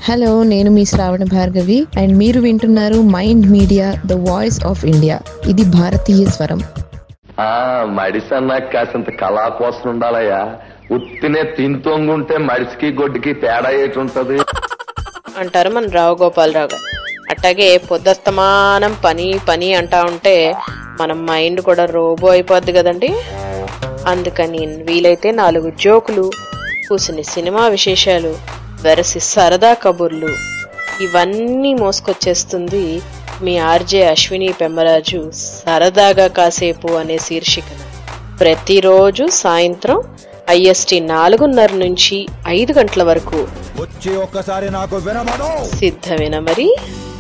Hello నేను మీ శ్రావణ Bhargavi and మీరు వింటున్నారు Mind Media the voice of India ఇది భారతీయ స్వరం ఆ మడిసన్నా కాసింత కళా కోసం ఉండాలయ్యా ఉత్తినే తింతోంగుంటే మడిసికి గొడ్డుకి తేడా ఏటి ఉంటది అంటారు మన రావు గోపాలరావు గారు అట్టాగే పొద్దస్తమానం పని పని అంటా ఉంటే మన మైండ్ కూడా రోబో అయిపోద్ది కదండి అందుకని వీలైతే నాలుగు జోకులు కూసిన సినిమా విశేషాలు వెరసి సరదా కబుర్లు ఇవన్నీ మోసుకొచ్చేస్తుంది మీ ఆర్జే అశ్విని పెమ్మరాజు సరదాగా కాసేపు అనే శీర్షికన ప్రతిరోజు సాయంత్రం ఐఎస్టి నాలుగున్నర నుంచి ఐదు గంటల వరకు వచ్చి ఒక్కసారి నాకు వినమను సిద్ధమేనా మరి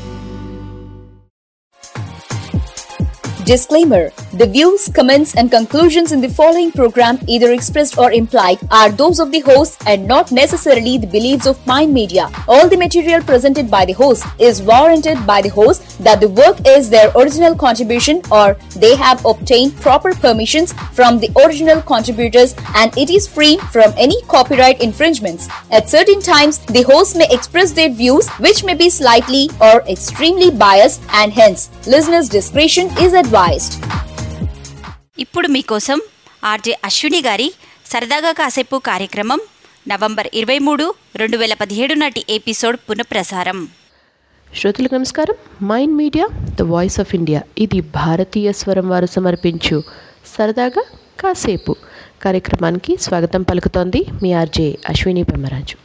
Disclaimer The views, comments, and conclusions in the following program, either expressed or implied, are those of the host and not necessarily the beliefs of Mind Media. All the material presented by the host is warranted by the host that the work is their original contribution or they have obtained proper permissions from the original contributors and it is free from any copyright infringements. At certain times, the host may express their views which may be slightly or extremely biased and hence listeners' discretion is advised. ఇప్పుడు మీకోసం RJ Ashwini గారి సరదాగా కాసేపు కార్యక్రమం November ఇరవై మూడు రెండు వేల పదిహేడు నాటి ఎపిసోడ్ పునఃప్రసారం శ్రోతలకు నమస్కారం Mind Media the voice of India ఇది భారతీయ స్వరం వారు సమర్పించు సరదాగా కాసేపు కార్యక్రమానికి స్వాగతం పలుకుతోంది మీ ఆర్జే అశ్విని పెమ్మరాజు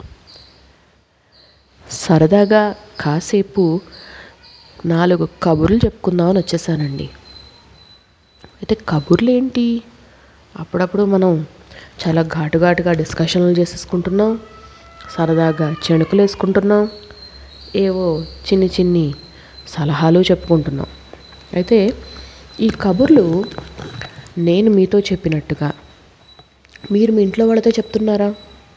సరదాగా కాసేపు నాలుగు కబుర్లు చెప్పుకుందామని వచ్చేసానండి అయితే కబుర్లు ఏంటి అప్పుడప్పుడు మనం చాలా ఘాటు ఘాటుగా డిస్కషన్లు చేసేసుకుంటున్నాం సరదాగా చెణుకులు వేసుకుంటున్నాం ఏవో చిన్ని చిన్ని సలహాలు చెప్పుకుంటున్నాం అయితే ఈ కబుర్లు నేను మీతో చెప్పినట్టుగా మీరు మీ ఇంట్లో వాళ్ళతో చెప్తున్నారా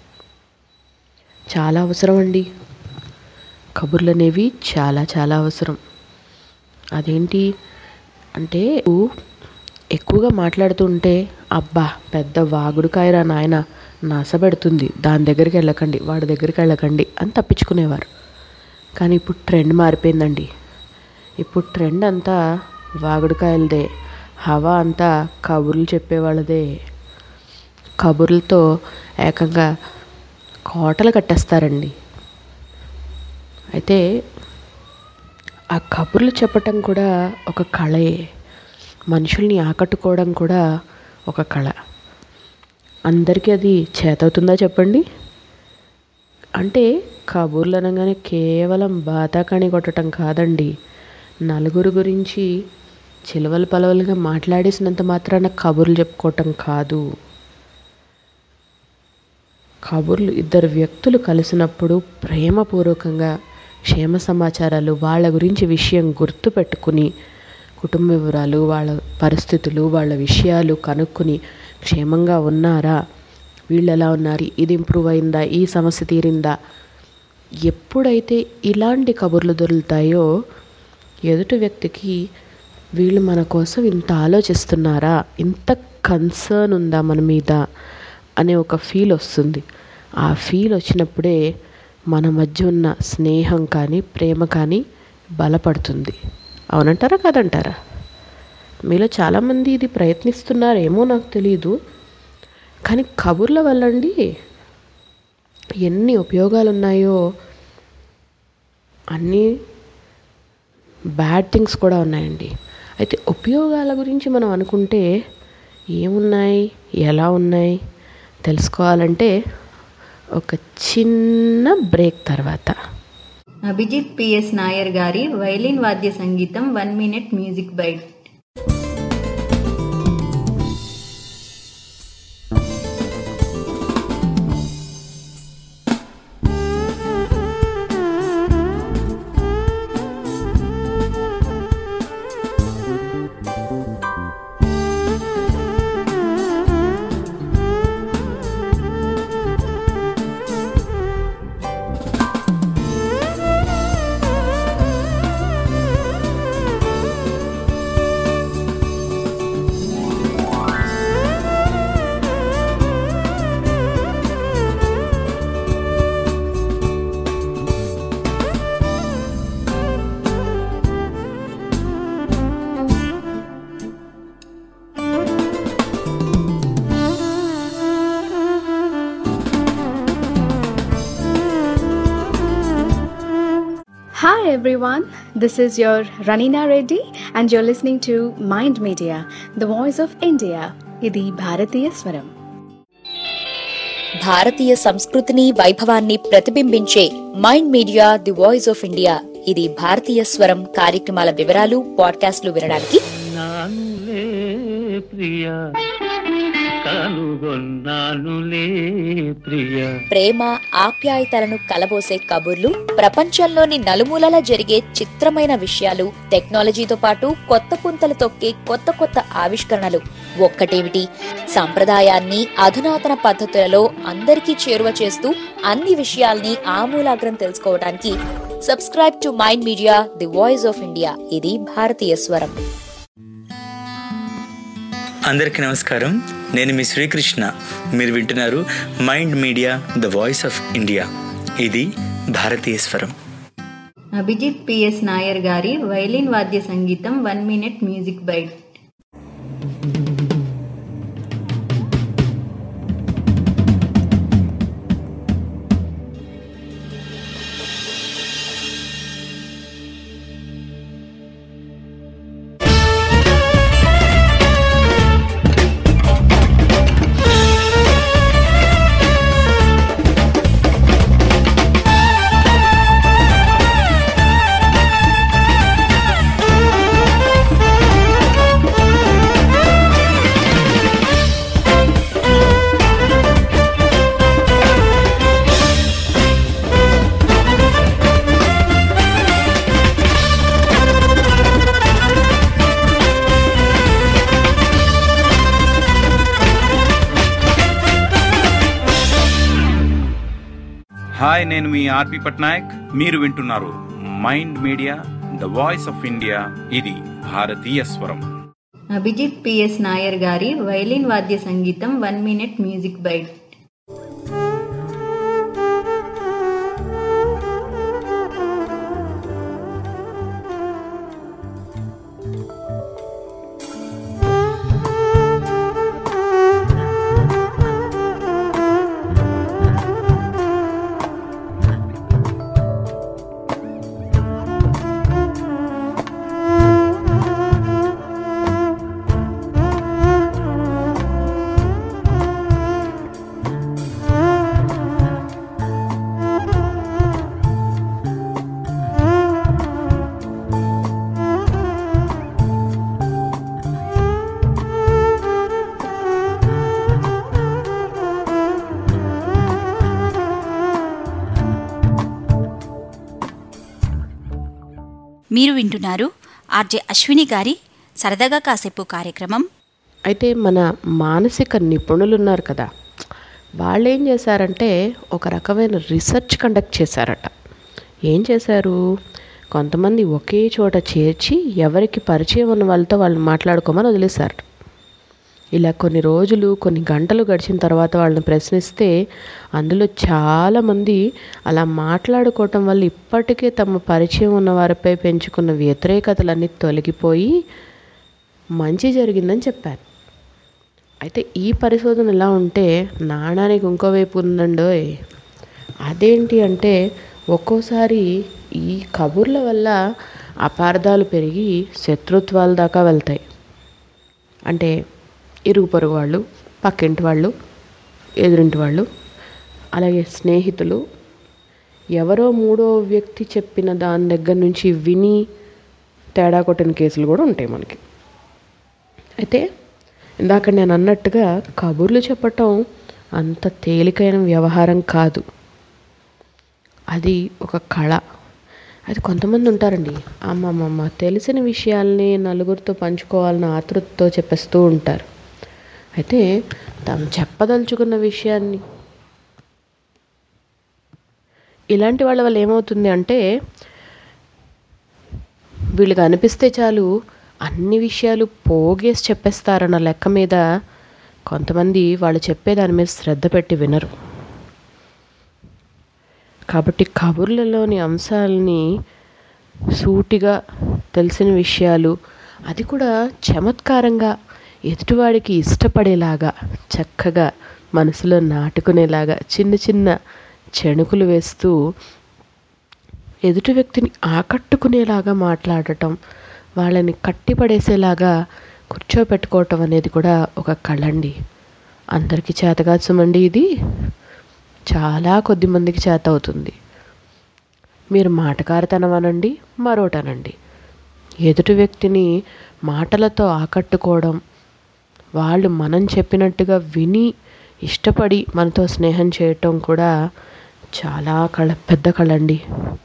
చాలా అవసరం అండి కబుర్లు అనేవి చాలా చాలా అవసరం అదేంటి అంటే ఎక్కువగా మాట్లాడుతుంటే అబ్బా పెద్ద వాగుడుకాయరా నాయన నాసపెడుతుంది దాని దగ్గరికి వెళ్ళకండి వాడి దగ్గరికి వెళ్ళకండి అని తప్పించుకునేవారు కానీ ఇప్పుడు ట్రెండ్ మారిపోయిందండి ఇప్పుడు ట్రెండ్ అంతా వాగుడుకాయలదే హవా అంతా కబుర్లు చెప్పేవాళ్ళదే కబుర్లతో ఏకంగా కోటలు కట్టేస్తారండి అయితే ఆ కబుర్లు చెప్పటం కూడా ఒక కళే మనుషుల్ని ఆకట్టుకోవడం కూడా ఒక కళ అందరికీ అది చేతవుతుందా చెప్పండి అంటే కబుర్లు అనగానే కేవలం బాతాకాణి కొట్టడం కాదండి నలుగురు గురించి చిలవలు పలవలుగా మాట్లాడేసినంత మాత్రాన కబుర్లు చెప్పుకోవటం కాదు కబుర్లు ఇద్దరు వ్యక్తులు కలిసినప్పుడు ప్రేమపూర్వకంగా క్షేమ సమాచారాలు వాళ్ళ గురించి విషయం గుర్తు పెట్టుకుని కుటుంబ వివరాలు వాళ్ళ పరిస్థితులు వాళ్ళ విషయాలు కనుక్కొని క్షేమంగా ఉన్నారా వీళ్ళు ఎలా ఉన్నారు ఇది ఇంప్రూవ్ అయిందా ఈ సమస్య తీరిందా ఎప్పుడైతే ఇలాంటి కబుర్లు దొరుకుతాయో ఎదుటి వ్యక్తికి వీళ్ళు మన కోసం ఇంత ఆలోచిస్తున్నారా ఇంత కన్సర్న్ ఉందా మన మీద అనే ఒక ఫీల్ వస్తుంది ఆ ఫీల్ వచ్చినప్పుడే మన మధ్య ఉన్న స్నేహం కానీ ప్రేమ కానీ బలపడుతుంది అవునంటారా కాదంటారా మీలో చాలామంది ఇది ప్రయత్నిస్తున్నారేమో నాకు తెలియదు కానీ కబుర్ల వల్ల అండి ఎన్ని ఉపయోగాలు ఉన్నాయో అన్నీ బ్యాడ్ థింగ్స్ కూడా ఉన్నాయండి అయితే ఉపయోగాల గురించి మనం అనుకుంటే ఏమున్నాయి ఎలా ఉన్నాయి తెలుసుకోవాలంటే ఒక చిన్న బ్రేక్ తర్వాత అభిజిత్ పిఎస్ నాయర్ గారి వైలిన్ వాద్య సంగీతం వన్ మినిట్ మ్యూజిక్ బైట్ ఆ Hi everyone, this is your Ranina Reddy and you're listening to Mind Media, the voice of India. ఇది భారతీయ స్వరం భారతీయ సంస్కృతిని వైభవాన్ని ప్రతిబింబించే Mind Media the voice of India ఇది భారతీయ స్వరం కార్యక్రమాల వివరాలు పాడ్కాస్ట్లు వినడానికి నానులే ప్రియ కనుగొన్నానులే ప్రియ ప్రేమ ఆప్యాయతలను కలబోసే కబుర్లు ప్రపంచంలోని నలుమూలలా జరిగే చిత్రమైన విషయాలు టెక్నాలజీతో పాటు కొత్త పుంతలు తొక్కే కొత్త కొత్త ఆవిష్కరణలు ఒక్కటేమిటి సంప్రదాయాన్ని అధునాతన పద్ధతులలో అందరికీ చేరువ చేస్తూ అన్ని విషయాల్ని ఆమూలాగ్రం తెలుసుకోవడానికి subscribe to Mind Media the voice of India ఇది భారతీయ స్వరం అందరికీ నమస్కారం నేను మీ శ్రీకృష్ణ మీరు వింటున్నారు Mind Media the voice of India ఇది భారతీయ స్వరం అభిజిత్ పిఎస్ నాయర్ గారి వైలిన్ వాద్య సంగీతం one minute music bite hi నేను మీ ఆర్పి పట్నాయక్ మీరు వింటున్నారు Mind Media the voice of India ఇది భారతీయ స్వరం అభిజిత్ పిఎస్ నాయర్ గారి వైలిన్ వాద్య సంగీతం వన్ మినిట్ మ్యూజిక్ బైట్ మీరు వింటున్నారు ఆర్జే అశ్విని గారి సరదాగా కాసేపు కార్యక్రమం అయితే మన మానసిక నిపుణులు ఉన్నారు కదా వాళ్ళు ఏం చేశారంటే ఒక రకమైన రీసెర్చ్ కండక్ట్ చేశారట ఏం చేశారు కొంతమంది ఒకే చోట చేర్చి ఎవరికి పరిచయం ఉన్న వాళ్ళతో వాళ్ళు మాట్లాడుకోమని వదిలేశారు ఇలా కొన్ని రోజులు కొన్ని గంటలు గడిచిన తర్వాత వాళ్ళని ప్రశ్నిస్తే అందులో చాలామంది అలా మాట్లాడుకోవటం వల్ల ఇప్పటికే తమ పరిచయం ఉన్న వారిపై పెంచుకున్న వ్యతిరేకతలన్నీ తొలగిపోయి మంచి జరిగిందని చెప్పారు అయితే ఈ పరిశోధన ఎలా ఉంటే నాణానికి ఇంకో వైపు ఉందండోయ్ అదేంటి అంటే ఒక్కోసారి ఈ కబుర్ల వల్ల అపార్థాలు పెరిగి శత్రుత్వాల దాకా వెళ్తాయి అంటే ఇరుగు పొరుగు వాళ్ళు పక్కింటి వాళ్ళు ఎదురింటి వాళ్ళు అలాగే స్నేహితులు ఎవరో మూడో వ్యక్తి చెప్పిన దాని దగ్గర నుంచి విని తేడా కొట్టిన కేసులు కూడా ఉంటాయి మనకి అయితే ఇందాక నేను అన్నట్టుగా కబుర్లు చెప్పటం అంత తేలికైన వ్యవహారం కాదు అది ఒక కళ అది కొంతమంది ఉంటారండి అమ్మమ్మమ్మ తెలిసిన విషయాల్ని నలుగురితో పంచుకోవాలని ఆతృతతో చెప్పేస్తూ ఉంటారు అయితే తాము చెప్పదలుచుకున్న విషయాన్ని ఇలాంటి వాళ్ళ వల్ల ఏమవుతుంది అంటే వీళ్ళకి అనిపిస్తే చాలు అన్ని విషయాలు పోగేసి చెప్పేస్తారన్న లెక్క మీద కొంతమంది వాళ్ళు చెప్పే దాని మీద శ్రద్ధ పెట్టి వినరు కాబట్టి కబుర్లలోని అంశాలని సూటిగా తెలిసిన విషయాలు అది కూడా చమత్కారంగా ఎదుటివాడికి ఇష్టపడేలాగా చక్కగా మనసులో నాటుకునేలాగా చిన్న చిన్న చెణుకులు వేస్తూ ఎదుటి వ్యక్తిని ఆకట్టుకునేలాగా మాట్లాడటం వాళ్ళని కట్టిపడేసేలాగా కూర్చోపెట్టుకోవటం అనేది కూడా ఒక కళ అండి అందరికీ చేతకాదు సుమండి ఇది చాలా కొద్ది మందికి చేత అవుతుంది మీరు మాటకారితనం అనండి మరోటనండి ఎదుటి వ్యక్తిని మాటలతో ఆకట్టుకోవడం వాళ్ళు మనం చెప్పినట్టుగా విని ఇష్టపడి మనతో స్నేహం చేయటం కూడా చాలా కళ పెద్ద కళ అండి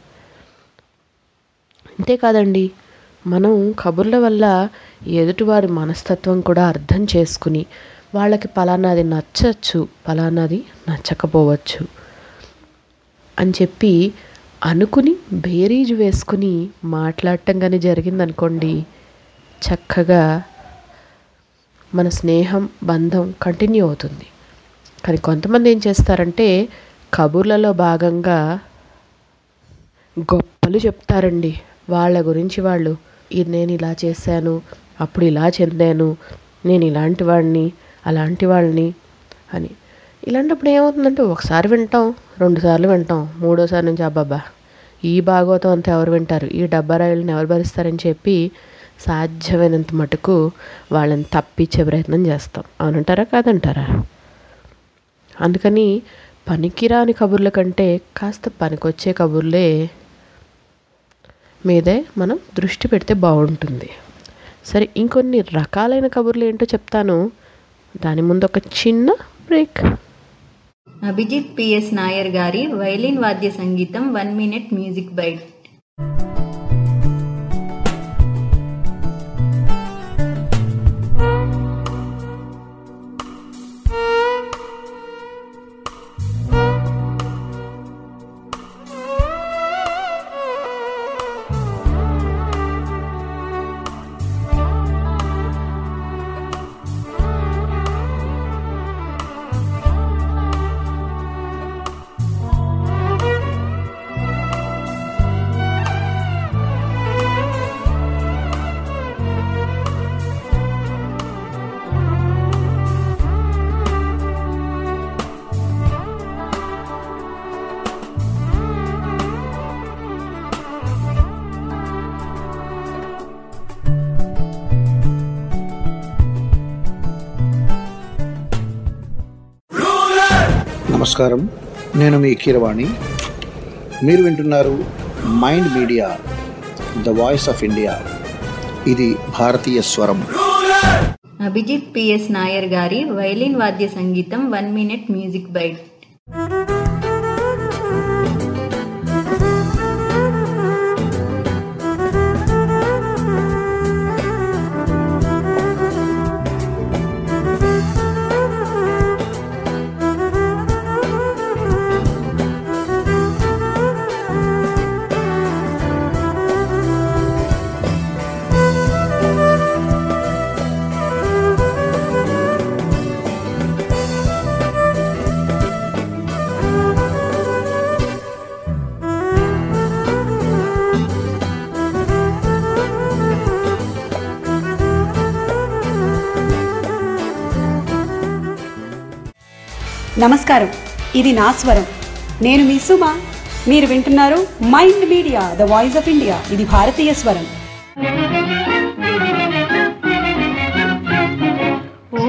అంతేకాదండి మనం కబుర్ల వల్ల ఎదుటివారి మనస్తత్వం కూడా అర్థం చేసుకుని వాళ్ళకి పలానాది నచ్చచ్చు పలానాది నచ్చకపోవచ్చు అని చెప్పి అనుకుని బేరీజు వేసుకుని మాట్లాడటం కానీ జరిగిందనుకోండి చక్కగా మన స్నేహం బంధం కంటిన్యూ అవుతుంది కానీ కొంతమంది ఏం చేస్తారంటే కబుర్లలో భాగంగా గొప్పలు చెప్తారండి వాళ్ళ గురించి వాళ్ళు ఇది నేను ఇలా చేశాను అప్పుడు ఇలా చెందాను నేను ఇలాంటి వాడిని అలాంటి వాళ్ళని అని ఇలాంటప్పుడు ఏమవుతుందంటే ఒకసారి వింటాం రెండుసార్లు వింటాం మూడోసారి నుంచి అబ్బాబ్బా ఈ భాగవతం అంతా ఎవరు వింటారు ఈ డబ్బా రాయిలను ఎవరు భరిస్తారని చెప్పి సాధ్యమైనంత మటుకు వాళ్ళని తప్పించే ప్రయత్నం చేస్తాం అవునంటారా కాదంటారా అందుకని పనికిరాని కబుర్ల కంటే కాస్త పనికొచ్చే కబుర్లే మీదే మనం దృష్టి పెడితే బాగుంటుంది సరే ఇంకొన్ని రకాలైన కబుర్లు ఏంటో చెప్తాను దాని ముందు ఒక చిన్న బ్రేక్ అభిజిత్ పిఎస్ నాయర్ గారి వైలిన్ వాద్య సంగీతం వన్ మినిట్ మ్యూజిక్ బైట్ నమస్కారం నేను మీ కీరవాణి మీరు వింటున్నారు Mind Media the voice of India ఇది భారతీయ స్వరం అభిజిత్ పిఎస్ నాయర్ గారి వైలిన్ వాద్య సంగీతం వన్ మినిట్ మ్యూజిక్ బైట్ నమస్కారం ఇది నా స్వరం నేను మీ సుమ మీరు వింటున్నారు Mind Media the voice of India ఇది భారతీయ స్వరం ఓ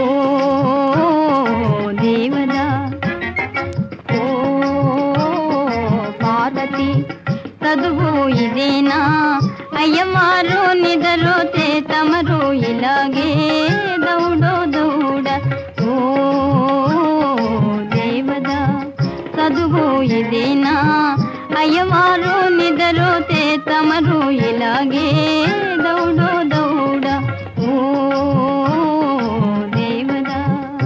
దేవదా ఓ పార్వతి చదువు ఇదేనా అయ్యమారు నిదరోతే తమరు ఇలాగే దౌడో దౌడ ఓ దేవదా చదువు ఇదేనా అయ్యమారు నిదరోతే తమరు ఇలాగే దౌడో దౌడ ఓ దేవదా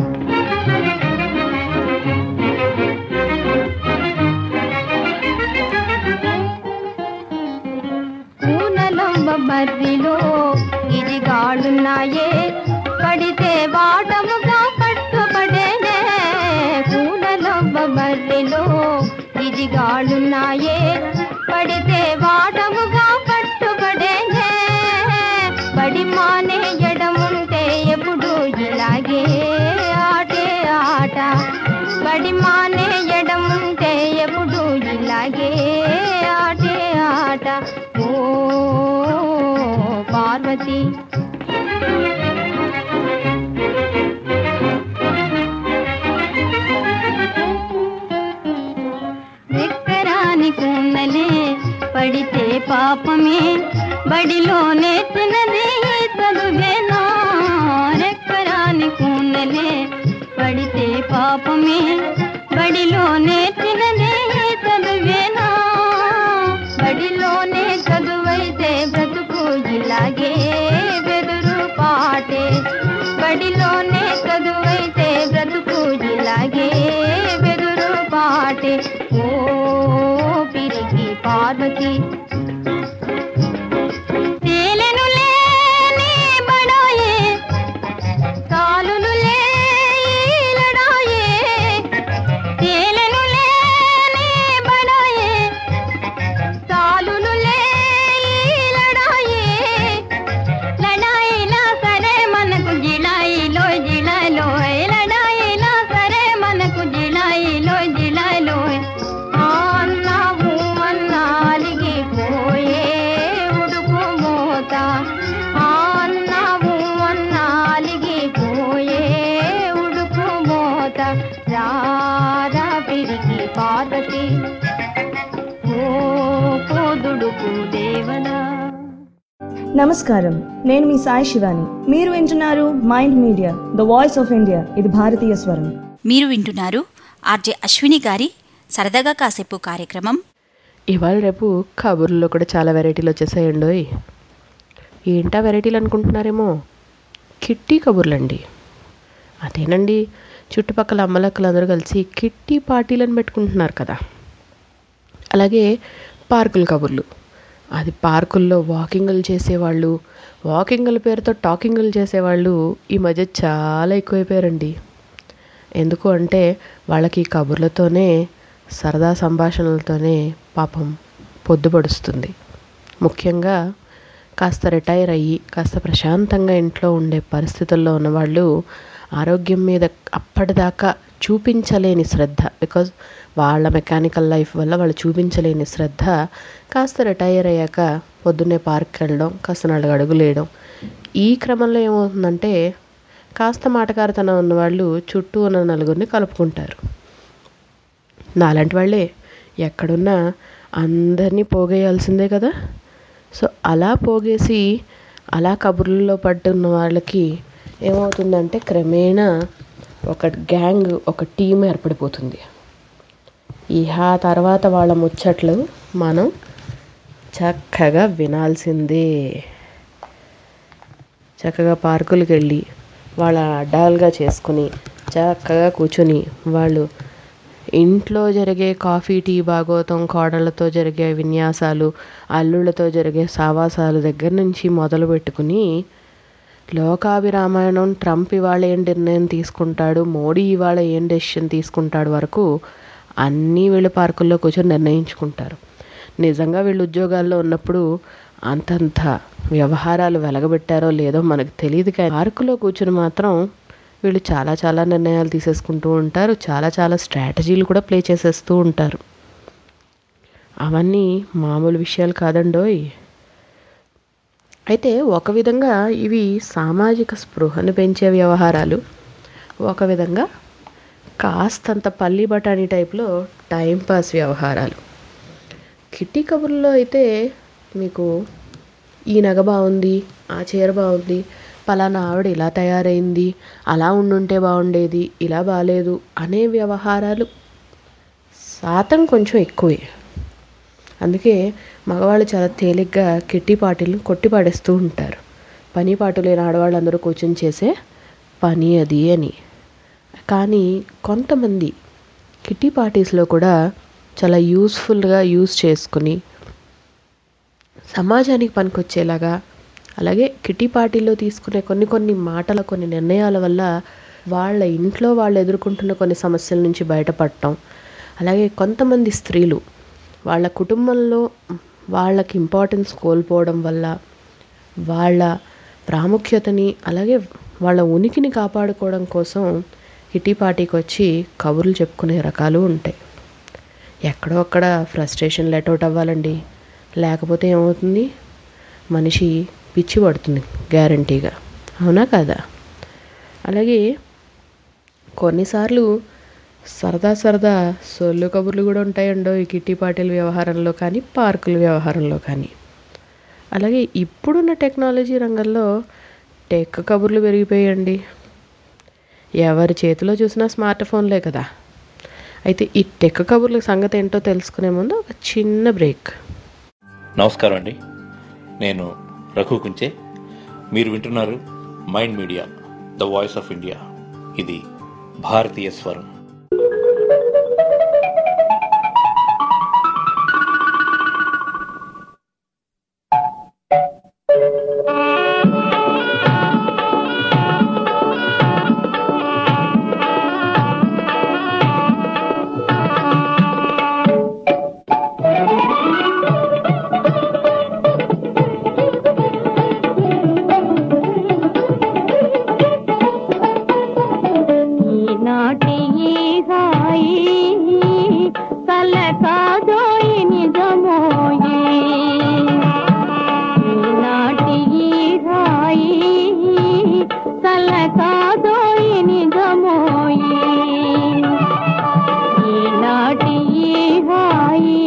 పూనలంబ బర్రిలో ఇదిగాడున్నాయే పడితే వాటముగా పట్టుబడేనే పూనలంబ బర్రిలో ఇదిగాడున్నాయే పడితే వాటముగా పట్టుబడేనే పడి మానే ఎడముంటే ఎప్పుడు ఇలాగే ఆటే ఆట పడి మానే ఎడముంటే ఎప్పుడు ఇలాగే ఆటే పాపమే బడిలో నేర్చినది చదువేనా రెక్కరాని కూనలే పడితే పాపమే బడిలో నేర్చినది చదువేనా బడిలోనే చదువైతే బ్రతుకు ఇలాగే బెదురు పాటే బడిలోనే చదువైతే బ్రతుకు ఇలాగే బెదురు పాటే ఓ పిరికి పార్వతి తేలెనులే నీ బడాయే కాలులులే ఈ లడాయే తేలెనులే నీ బడాయే కాలులులే ఈ లడాయే లడాయిలా సరే మనకు జిలాయిలో జిలాయిలో లడాయిలా సరే మనకు జిలాయిలో జిలాయిలో అన్నావు అన్నాలిగిపోయే ఉడుకు మోత అన్నావు అన్నాలిగిపోయే ఉడుకు మోత రారా పిరికి పార్వతి ఓ కోదుడుకు దేవనా నమస్కారం నేను మీ సాయి శివాని మీరు వింటున్నారు Mind Media the voice of India ఇది భారతీయ స్వరం మీరు వింటున్నారు ఆర్జే అశ్విని గారి సరదాగా కాసేపు కార్యక్రమం ఇవాళ రేపు కబుర్లో కూడా చాలా వెరైటీలు వచ్చేసాయండోయ్ ఏంటా వెరైటీలు అనుకుంటున్నారేమో కిట్టి కబుర్లండి అదేనండి చుట్టుపక్కల అమ్మలక్కలు అందరూ కలిసి కిట్టి పార్టీలను పెట్టుకుంటున్నారు కదా అలాగే పార్కుల కబుర్లు అది పార్కుల్లో వాకింగ్లు చేసేవాళ్ళు వాకింగ్ల పేరుతో టాకింగ్లు చేసేవాళ్ళు ఈ మధ్య చాలా ఎక్కువైపోయారండి ఎందుకు అంటే వాళ్ళకి ఈ కబుర్లతోనే సరదా సంభాషణలతోనే పాపం పొద్దు పొడుస్తుంది ముఖ్యంగా కాస్త రిటైర్ అయ్యి కాస్త ప్రశాంతంగా ఇంట్లో ఉండే పరిస్థితుల్లో ఉన్నవాళ్ళు ఆరోగ్యం మీద అప్పటిదాకా చూపించలేని శ్రద్ధ బికాజ్ వాళ్ళ మెకానికల్ లైఫ్ వల్ల వాళ్ళు చూపించలేని శ్రద్ధ కాస్త రిటైర్ అయ్యాక పొద్దున్నే పార్క్కి వెళ్ళడం కాస్త నాలుగు అడుగులు వేయడం ఈ క్రమంలో ఏమవుతుందంటే కాస్త మాటకారితనం ఉన్నవాళ్ళు చుట్టూ ఉన్న నలుగురిని కలుపుకుంటారు నాలాంటి వాళ్ళే ఎక్కడున్నా అందరినీ పోగేయాల్సిందే కదా సో అలా పోగేసి అలా కబుర్లలో పట్టున్న వాళ్ళకి ఏమవుతుందంటే క్రమేణా ఒక గ్యాంగ్ ఒక టీం ఏర్పడిపోతుంది ఇహ తర్వాత వాళ్ళ ముచ్చట్లు మనం చక్కగా వినాల్సిందే చక్కగా పార్కులకు వెళ్ళి వాళ్ళ అడ్డాలుగా చేసుకుని చక్కగా కూర్చుని వాళ్ళు ఇంట్లో జరిగే కాఫీ టీ భాగవతం కోడళ్ళతో జరిగే విన్యాసాలు అల్లుళ్ళతో జరిగే సావాసాలు దగ్గర నుంచి మొదలు పెట్టుకుని లోకాభిరామాయణం ట్రంప్ ఇవాళ ఏం నిర్ణయం తీసుకుంటాడు మోడీ ఇవాళ ఏం డెసిషన్ తీసుకుంటాడు వరకు అన్నీ వీళ్ళు పార్కుల్లో కూర్చొని నిర్ణయించుకుంటారు నిజంగా వీళ్ళు ఉద్యోగాల్లో ఉన్నప్పుడు అంతంత వ్యవహారాలు వెలగబెట్టారో లేదో మనకు తెలియదు కానీ పార్కులో కూర్చుని మాత్రం వీళ్ళు చాలా చాలా నిర్ణయాలు తీసేసుకుంటూ ఉంటారు చాలా చాలా స్ట్రాటజీలు కూడా ప్లే చేసేస్తూ ఉంటారు అవన్నీ మామూలు విషయాలు కాదండోయ్ అయితే ఒక విధంగా ఇవి సామాజిక స్పృహను పెంచే వ్యవహారాలు ఒక విధంగా కాస్తంత పల్లి బఠానీ టైప్లో టైంపాస్ వ్యవహారాలు కిట్టి కబుర్లో అయితే మీకు ఈ నగ బాగుంది ఆ చీర బాగుంది పలానా ఆవిడ ఇలా తయారైంది అలా ఉండుంటే బాగుండేది ఇలా బాగాలేదు అనే వ్యవహారాలు శాతం కొంచెం ఎక్కువే అందుకే మగవాళ్ళు చాలా తేలిగ్గా కిట్టి పార్టీలను కొట్టి పాడేస్తూ ఉంటారు పని పాటు లేని ఆడవాళ్ళందరూ కూర్చొని చేసే పని అది అని కానీ కొంతమంది కిట్టి పార్టీస్లో కూడా చాలా యూస్ఫుల్గా యూస్ చేసుకుని సమాజానికి పనికొచ్చేలాగా అలాగే కిట్టి పార్టీలో తీసుకునే కొన్ని కొన్ని మాటల కొన్ని నిర్ణయాల వల్ల వాళ్ళ ఇంట్లో వాళ్ళు ఎదుర్కొంటున్న కొన్ని సమస్యల నుంచి బయటపడటం అలాగే కొంతమంది స్త్రీలు వాళ్ళ కుటుంబంలో వాళ్ళకి ఇంపార్టెన్స్ కోల్పోవడం వల్ల వాళ్ళ ప్రాముఖ్యతని అలాగే వాళ్ళ ఉనికిని కాపాడుకోవడం కోసం కిటీ పార్టీకి వచ్చి కబుర్లు చెప్పుకునే రకాలు ఉంటాయి ఎక్కడో అక్కడ ఫ్రస్ట్రేషన్ లెట్అవుట్ అవ్వాలండి లేకపోతే ఏమవుతుంది మనిషి పిచ్చి పడుతుంది గ్యారంటీగా అవునా కదా అలాగే కొన్నిసార్లు సరదా సరదా సొల్లు కబుర్లు కూడా ఉంటాయండో ఈ కిట్టి పార్టీల వ్యవహారంలో కానీ పార్కుల వ్యవహారంలో కానీ అలాగే ఇప్పుడున్న టెక్నాలజీ రంగంలో టెక్ కబుర్లు పెరిగిపోయండి ఎవరి చేతిలో చూసినా స్మార్ట్ ఫోన్లే కదా అయితే ఈ టెక్ కబుర్ల సంగతి ఏంటో తెలుసుకునే ముందు ఒక చిన్న బ్రేక్ నమస్కారం అండి నేను రఘు కుంచే మీరు వింటున్నారు Mind Media the voice of India ఇది భారతీయ స్వరం ఈనాటి ఈ హాయి కల కాదోయి నిజమోయి ఈనాటి ఈ హాయి కల కాదోయి నిజమోయి ఈనాటి ఈ హాయి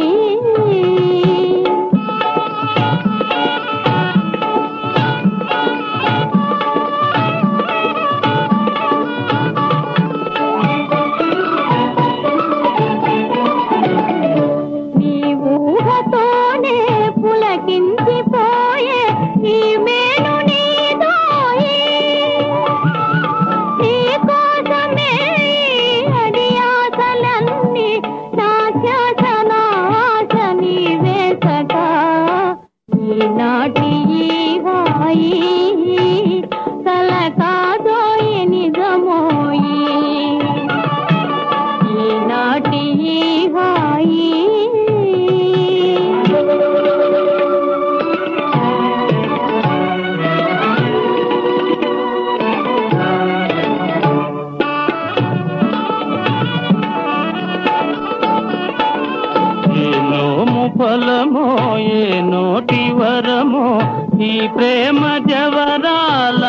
నీ ఊహతోనే పులకించిపోయే ఈ మేలు నీదోయి నీ కోసమే అడి ఆశలన్నీ నాశనాశ నీవే సదా ఈనాటి ఈ హాయి కల కాదోయి నిజమోయి ఈనాటి ఈ హాయి ఏ నోము ఫలమో ఏ నోటి వరమో ఈ ప్రేమ జవరాల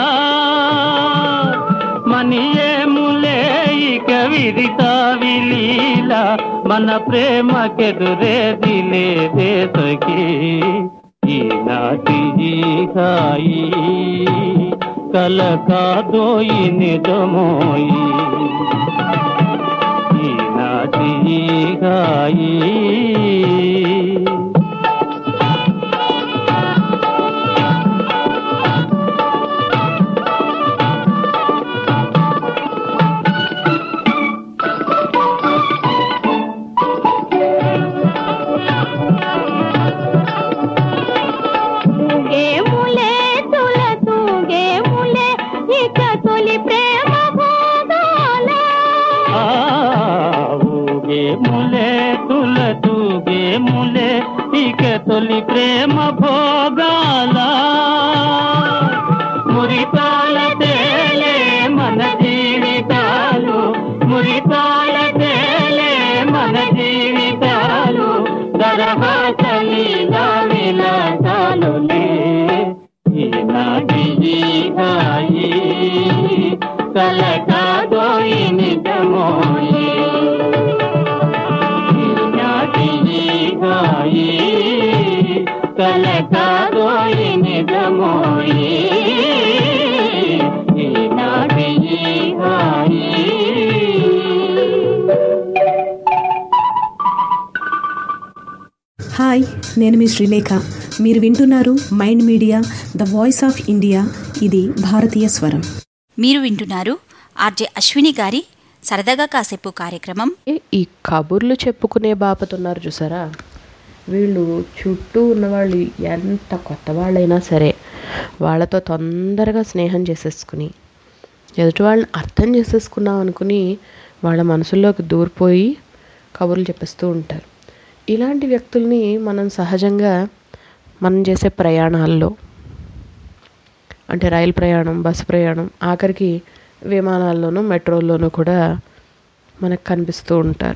మనియేములే ఇక విదితా విలీల మన ప్రేమకెదురేది లేదే సఖీ ఈనాటి ఈ హాయి కల కాదోయి నిజమోయి ఈనాటి ఈ హాయి తూగేములే తుల తూగేములే ఇక తొలి ప్రేమ భోగాల ఊగే ములే తుల తూగే ములే ఇక తొలి ప్రేమ భోగాల మురిపాల తేలే మన జీవితాలు మురిపాల తేలే మన జీవితాలు దరహాసలీలా విలాసాలులే ఈనాటి ఈ హాయి కల కాదోయి నిజమోయి ఈనాటి ఈ హాయి కల కాదోయి నిజమోయి ఈనాటి ఈ హాయి హాయ్ నేను మీ శ్రీలేఖ మీరు వింటున్నారు Mind Media the voice of India ఇది భారతీయ స్వరం మీరు వింటున్నారు ఆర్జే అశ్విని గారి సరదాగా కాసేపు కార్యక్రమం ఈ కబుర్లు చెప్పుకునే బాపతున్నారు చూసారా వీళ్ళు చుట్టూ ఉన్నవాళ్ళు ఎంత కొత్త వాళ్ళైనా సరే వాళ్ళతో తొందరగా స్నేహం చేసేసుకుని ఎదుటి వాళ్ళని అర్థం చేసేసుకున్నాం అనుకుని వాళ్ళ మనసుల్లోకి దూరిపోయి కబుర్లు చెప్పేస్తూ ఉంటారు ఇలాంటి వ్యక్తుల్ని మనం సహజంగా మనం చేసే ప్రయాణాల్లో అంటే రైలు ప్రయాణం బస్సు ప్రయాణం ఆఖరికి విమానాల్లోనూ మెట్రోల్లోనూ కూడా మనకు కనిపిస్తూ ఉంటారు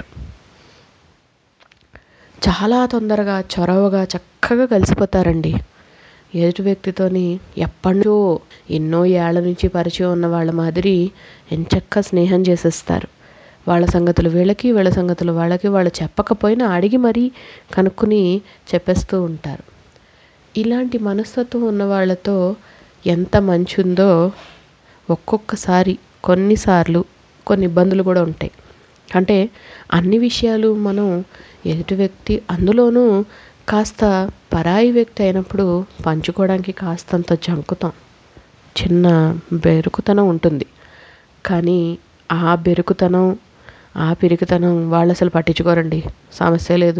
చాలా తొందరగా చొరవగా చక్కగా కలిసిపోతారండి ఎదుటి వ్యక్తితోని ఎప్పటినో ఎన్నో ఏళ్ల నుంచి పరిచయం ఉన్న వాళ్ళ మాదిరి ఎంచక్క స్నేహం చేసేస్తారు వాళ్ళ సంగతులు వీళ్ళకి వీళ్ళ సంగతులు వాళ్ళకి వాళ్ళు చెప్పకపోయినా అడిగి మరీ కనుక్కుని చెప్పేస్తూ ఉంటారు ఇలాంటి మనస్తత్వం ఉన్న వాళ్ళతో ఎంత మంచి ఉందో ఒక్కొక్కసారి కొన్నిసార్లు కొన్ని ఇబ్బందులు కూడా ఉంటాయి అంటే అన్ని విషయాలు మనం ఎదుటి వ్యక్తి అందులోనూ కాస్త పరాయి వ్యక్తి అయినప్పుడు పంచుకోవడానికి కాస్తంత జంకుతాం చిన్న బెరుకుతనం ఉంటుంది కానీ ఆ బెరుకుతనం ఆ పిరికితనం వాళ్ళు అసలు పట్టించుకోరండి సమస్య లేదు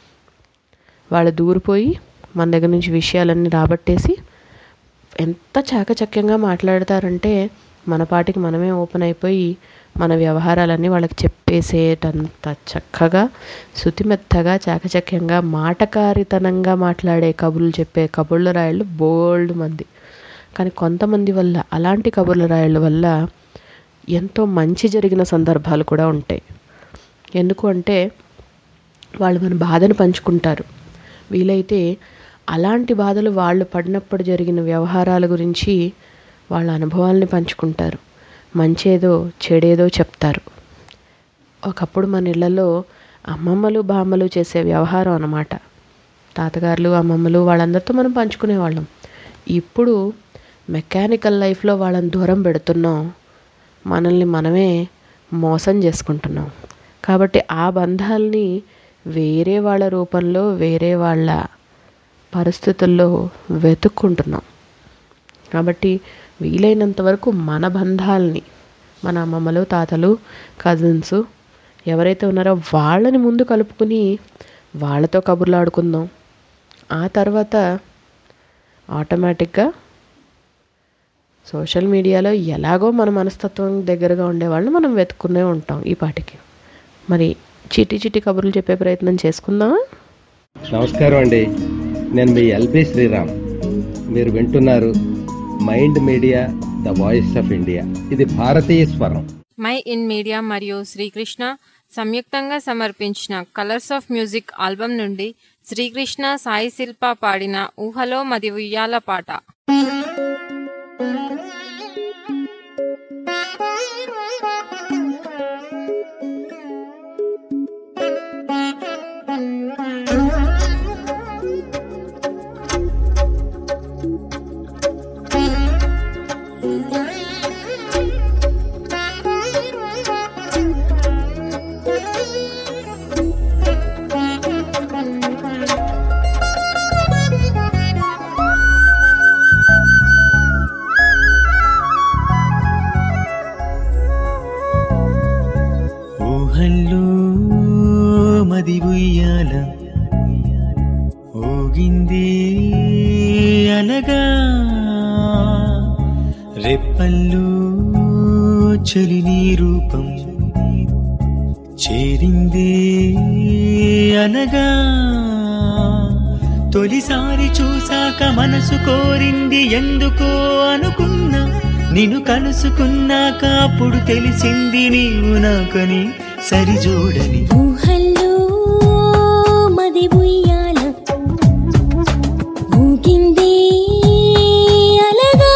వాళ్ళు దూరిపోయి మన దగ్గర నుంచి విషయాలన్నీ రాబట్టేసి ఎంత చాకచక్యంగా మాట్లాడతారంటే మన పాటికి మనమే ఓపెన్ అయిపోయి మన వ్యవహారాలన్నీ వాళ్ళకి చెప్పేసేటంత చక్కగా శుతిమెత్తగా చాకచక్యంగా మాటకారితనంగా మాట్లాడే కబుర్లు చెప్పే కబుర్ల రాయళ్ళు బోల్డ్ మంది కానీ కొంతమంది వల్ల అలాంటి కబుర్ల రాయళ్ళ వల్ల ఎంతో మంచి జరిగిన సందర్భాలు కూడా ఉంటాయి ఎందుకు అంటే వాళ్ళు మన బాధను పంచుకుంటారు వీలైతే అలాంటి బాధలు వాళ్ళు పడినప్పుడు జరిగిన వ్యవహారాల గురించి వాళ్ళ అనుభవాల్ని పంచుకుంటారు మంచేదో చెడేదో చెప్తారు ఒకప్పుడు మన ఇళ్లలో అమ్మమ్మలు బామ్మలు చేసే వ్యవహారం అన్నమాట తాతగారులు అమ్మమ్మలు వాళ్ళందరితో మనం పంచుకునేవాళ్ళం ఇప్పుడు మెకానికల్ లైఫ్లో వాళ్ళని దూరం పెడుతున్నాం మనల్ని మనమే మోసం చేసుకుంటున్నాం కాబట్టి ఆ బంధాల్ని వేరే వాళ్ళ రూపంలో వేరే వాళ్ళ పరిస్థితుల్లో వెతుక్కుంటున్నాం కాబట్టి వీలైనంత వరకు మన బంధాల్ని మన అమ్మమ్మలు తాతలు కజిన్స్ ఎవరైతే ఉన్నారో వాళ్ళని ముందు కలుపుకుని వాళ్ళతో కబుర్లు ఆడుకుందాం ఆ తర్వాత ఆటోమేటిక్గా సోషల్ మీడియాలో ఎలాగో మన మనస్తత్వం దగ్గరగా ఉండేవాళ్ళని మనం వెతుక్కునే ఉంటాం ఈ పాటికి మరి చిటి చిటి కబుర్లు చెప్పే ప్రయత్నం చేసుకుందామా నమస్కారం అండి నేను మీ ఎల్బి శ్రీరామ్ మీరు వింటున్నారు Mind Media the voice of India ఇది భారతీయ స్వరం మై ఇన్ మీడియా మరియు శ్రీకృష్ణ సంయుక్తంగా సమర్పించిన కలర్స్ ఆఫ్ మ్యూజిక్ ఆల్బమ్ నుండి శ్రీకృష్ణ సాయి శిల్ప పాడిన ఊహలో మది ఉయ్యాల పాట ఊహల్లో మది ఉయ్యాల ఊగింది అనగా రెప్పల్లో చలి నీ రూపం చేరింది అనగా తొలిసారి చూసాక మనసు కోరింది ఎందుకో అనుకున్నా నిన్ను కలుసుకున్నాక అప్పుడు తెలిసింది నీవు నాకని సరిజోడని ఊహల్లో మది ఉయ్యాల ఊగింది అలగా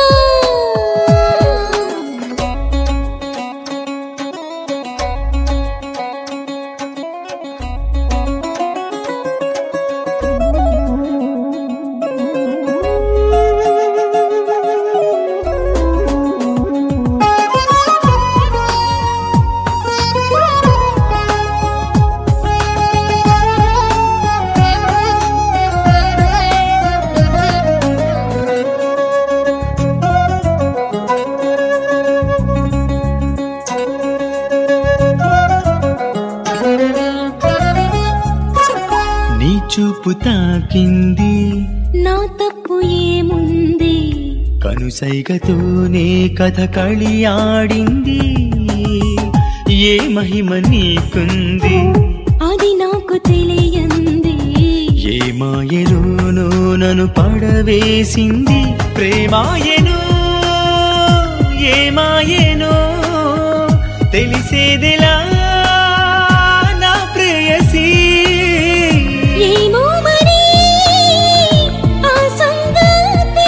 నీ చూపు తాకింది నా తప్పు ఏముంది కనుసైగతోనే కథ కళి ఆడింది ఏ మహిమ నీకుంది అది నాకు తెలియంది ఏ మాయలోనో నన్ను పడవేసింది ప్రేమాయను ఏ మాయనో తెలిసేదిలా నా ప్రేయసీ ఏమో మరి ఆ సంగతి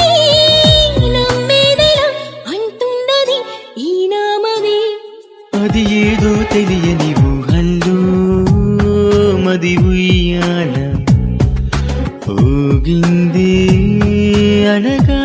నమ్మేదెలా అంటున్నది ఈ నామది అది ఏదో తెలియని ఉయ్యాల ఊగింది అనగా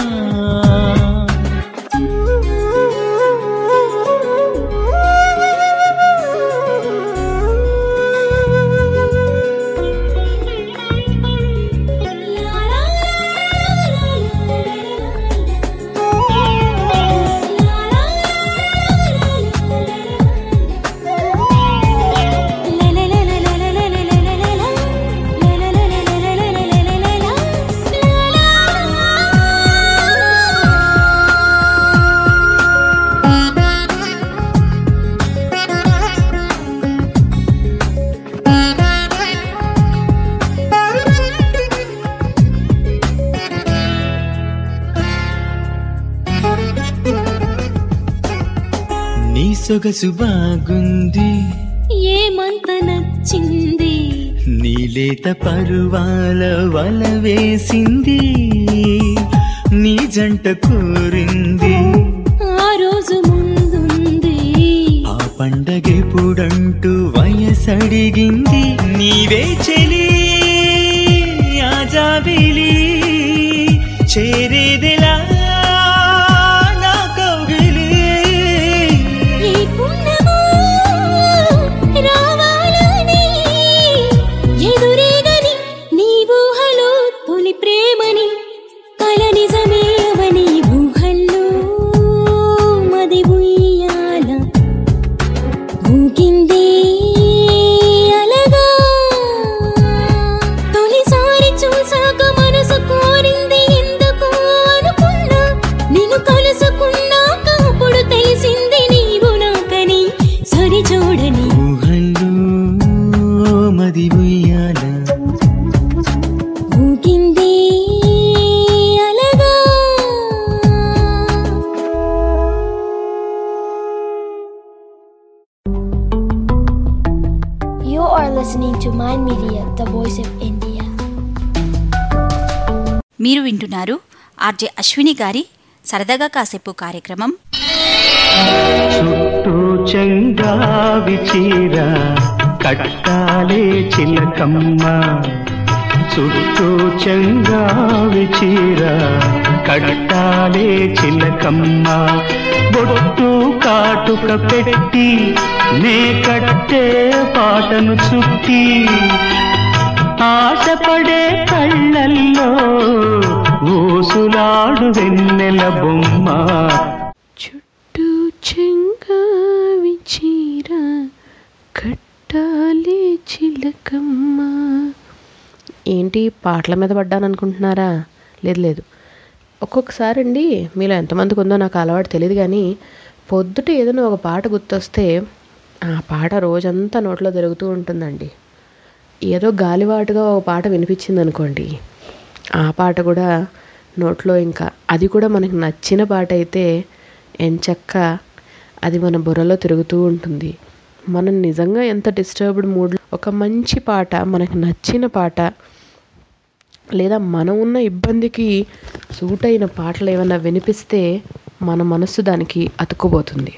నీ సొగసు బాగుంది ఏమంత నచ్చింది నీలేత పరువాల వల వేసింది నీ జంట కోరింది ఆ రోజు ముందుంది ఆ పండగెప్పుడంటూ వయసడిగింది నీవే చెలి ఆ జాబిలి చేరేదిలా నా కౌగిలి ఈ పుణ్యమో రావాలని ఎదురేగని నీ ఊహలో తొలి ప్రేమని కల నిజమే అవని ఊహల్లో మది ఉయ్యాల ఊగింది అలగా తొలిసారి చూసాక మనసు కోరింది ఎందుకు అనుకున్నా నిన్ను కలుసుకున్నాక అప్పుడు తెలిసింది నీవు నాకని సరి చూడని ఊహల్లో మది ఉయ్యాల ఊగింది అలగా You are listening to Mind Media, the voice of India. మీరు వింటున్నారు ఆర్జే అశ్విని గారి సరదాగా కాసేపు కార్యక్రమం చుట్టూ చెంగావి చీర కట్టాలే చిలకమ్మ చుట్టూ చెంగావి చీర కట్టాలే చిలకమ్మ బొట్టు కాటుక పెట్టి నే కట్టే పాటను చుట్టి ఆశపడే కళ్ళల్లో ఊసులాడు వెన్నెల బొమ్మ చుట్టూ చెంగావి చీర కట్టాలి చిలకమ్మ ఏంటి పాటల మీద పడ్డాను అనుకుంటున్నారా లేదు లేదు ఒక్కొక్కసారి అండి మీలో ఎంతమందికి ఉందో నాకు అలవాటు తెలియదు కానీ పొద్దుట ఏదైనా ఒక పాట గుర్తొస్తే ఆ పాట రోజంతా నోట్లో తిరుగుతూ ఉంటుందండి ఏదో గాలివాటుగా ఒక పాట వినిపించింది అనుకోండి ఆ పాట కూడా నోట్లో ఇంకా అది కూడా మనకి నచ్చిన పాట అయితే ఎంచక్క అది మన బుర్రలో తిరుగుతూ ఉంటుంది మనం నిజంగా ఎంత డిస్టర్బ్డ్ మూడ్ ఒక మంచి పాట మనకి నచ్చిన పాట లేదా మనం ఉన్న ఇబ్బందికి సూట్ అయిన పాటలు ఏమైనా వినిపిస్తే మన మనస్సు దానికి అతుక్కుపోతుంది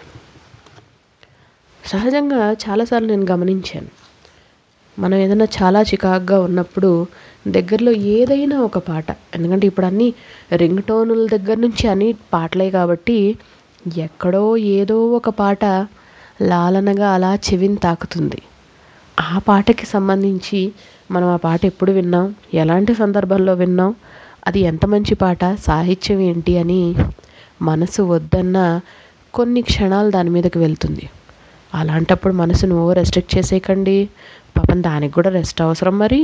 సహజంగా చాలాసార్లు నేను గమనించాను మనం ఏదైనా చాలా చికాగ్గా ఉన్నప్పుడు దగ్గరలో ఏదైనా ఒక పాట ఎందుకంటే ఇప్పుడు అన్నీ రింగ్ టోనుల దగ్గర నుంచి అన్ని పాటలే కాబట్టి ఎక్కడో ఏదో ఒక పాట లాలనగా అలా చెవిని తాకుతుంది ఆ పాటకి సంబంధించి మనం ఆ పాట ఎప్పుడు విన్నాం ఎలాంటి సందర్భంలో విన్నాం అది ఎంత మంచి పాట సాహిత్యం ఏంటి అని మనసు వద్దన్న కొన్ని క్షణాలు దాని మీదకి వెళ్తుంది అలాంటప్పుడు మనసును ఓ రెస్ట్రిక్ట్ చేసేయకండి పాపం దానికి కూడా రెస్ట్ అవసరం మరి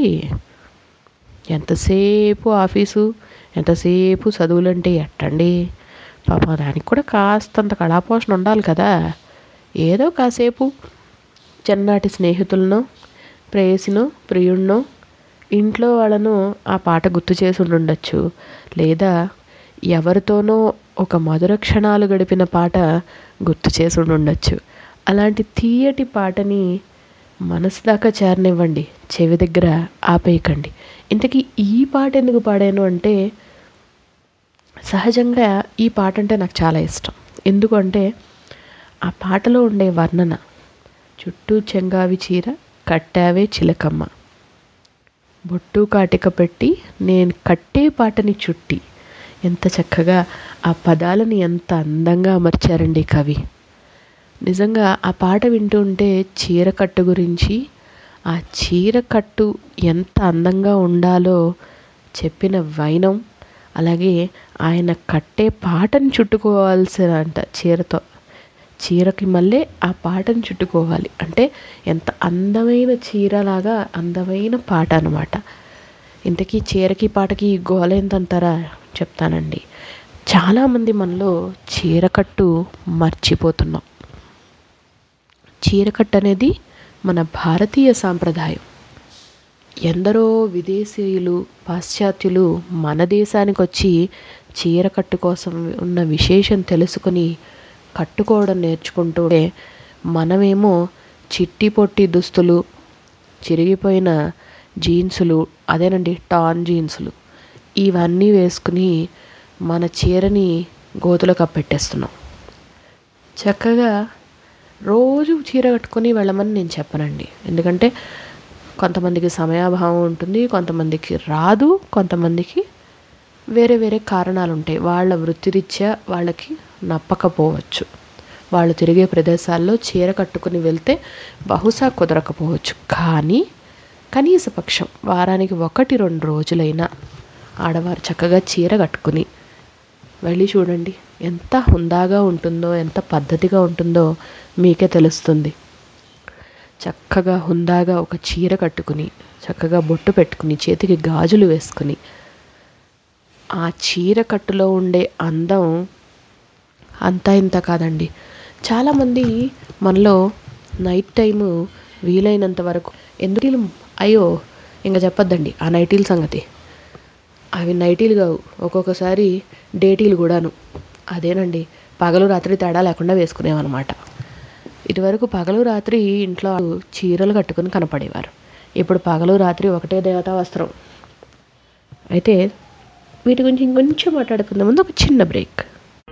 ఎంతసేపు ఆఫీసు ఎంతసేపు చదువులంటే ఎట్టండి పాపం దానికి కూడా కాస్తంత కళాపోషణ ఉండాలి కదా ఏదో కాసేపు చిన్ననాటి స్నేహితులను ప్రేయసినో ప్రియుణ్ణో ఇంట్లో వాళ్ళను ఆ పాట గుర్తు చేసి ఉండుండొచ్చు లేదా ఎవరితోనో ఒక మధుర క్షణాలు గడిపిన పాట గుర్తు చేసి ఉండుండొచ్చు అలాంటి తీయటి పాటని మనసు దాకా చేరనివ్వండి చెవి దగ్గర ఆపేయకండి ఇంతకీ ఈ పాట ఎందుకు పాడాను అంటే సహజంగా ఈ పాట అంటే నాకు చాలా ఇష్టం ఎందుకంటే ఆ పాటలో ఉండే వర్ణన చుట్టూ చెంగావి చీర కట్టావే చిలకమ్మ బొట్టు కాటిక పెట్టి నేను కట్టే పాటని చుట్టి ఎంత చక్కగా ఆ పదాలని ఎంత అందంగా అమర్చారండి కవి నిజంగా ఆ పాట వింటూ ఉంటే చీరకట్టు గురించి ఆ చీరకట్టు ఎంత అందంగా ఉండాలో చెప్పిన వైనం అలాగే ఆయన కట్టే పాటను చుట్టుకోవాల్సిన అంట చీరతో చీరకి మళ్ళీ ఆ పాటను చుట్టుకోవాలి అంటే ఎంత అందమైన చీరలాగా అందమైన పాట అనమాట ఇంతకీ చీరకి పాటకి గోల ఎంతంటారా చెప్తానండి చాలామంది మనలో చీరకట్టు మర్చిపోతున్నాం చీరకట్టు అనేది మన భారతీయ సాంప్రదాయం ఎందరో విదేశీయులు పాశ్చాత్యులు మన దేశానికి వచ్చి చీరకట్టు కోసం ఉన్న విశేషం తెలుసుకుని కట్టుకోవడం నేర్చుకుంటూనే మనమేమో చిట్టి పొట్టి దుస్తులు చిరిగిపోయిన జీన్సులు అదేనండి టాన్ జీన్సులు ఇవన్నీ వేసుకుని మన చీరని గోతులో కప్పెట్టేస్తున్నాం చక్కగా రోజు చీర కట్టుకొని వెళ్ళమని నేను చెప్పనండి ఎందుకంటే కొంతమందికి సమయాభావం ఉంటుంది కొంతమందికి రాదు కొంతమందికి వేరే వేరే కారణాలు ఉంటాయి వాళ్ళ వృత్తిరీత్యా వాళ్ళకి నప్పకపోవచ్చు వాళ్ళు తిరిగే ప్రదేశాల్లో చీర కట్టుకుని వెళ్తే బహుశా కుదరకపోవచ్చు కానీ కనీస పక్షం వారానికి ఒకటి రెండు రోజులైనా ఆడవారు చక్కగా చీర కట్టుకుని వెళ్ళి చూడండి ఎంత హుందాగా ఉంటుందో ఎంత పద్ధతిగా ఉంటుందో మీకే తెలుస్తుంది చక్కగా హుందాగా ఒక చీర కట్టుకుని చక్కగా బొట్టు పెట్టుకుని చేతికి గాజులు వేసుకుని ఆ చీర కట్టులో ఉండే అందం అంతా ఇంత కాదండి చాలామంది మనలో నైట్ టైము వీలైనంత వరకు ఎందుకు అయ్యో ఇంకా చెప్పొద్దండి ఆ నైటీల సంగతి అవి నైటీలు కావు ఒక్కొక్కసారి డేటీలు కూడాను అదేనండి పగలు రాత్రి తేడా లేకుండా వేసుకునేవన్నమాట ఇదివరకు పగలు రాత్రి ఇంట్లో చీరలు కట్టుకుని కనపడేవారు ఇప్పుడు పగలు రాత్రి ఒకటే దేవతా వస్త్రం అయితే వీటి గురించి ఇంకొంచెం మాట్లాడుకుందాం ముందు ఒక చిన్న బ్రేక్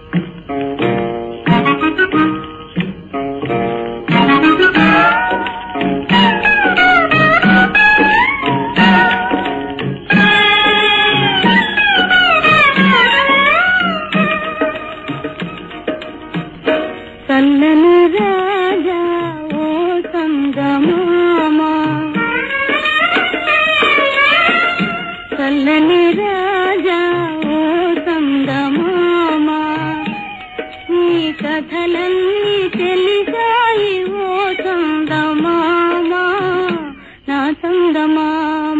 చల్లని రాజా ఓ సంగమామ చల్లని రాజా ఓ సంగమామ నీ కథలన్నీ తెలిసాయి ఓ సంగమామ నా సంగమామ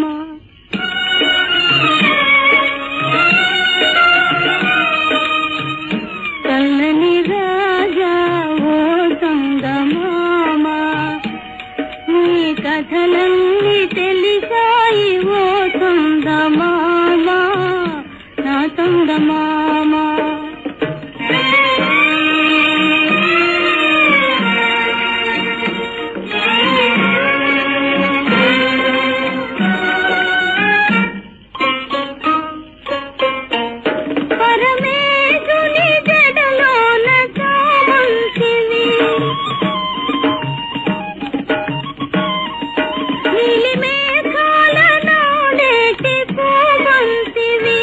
చల్లని రాజా ఓ సంగమామ నీ కథలన్నీ తెలిసాయి ఓ సంగమామ నా సంగమామ పరమేశుని జడలోన చామంతివి నీలి మేఘాల నాడేటి పూమంతివి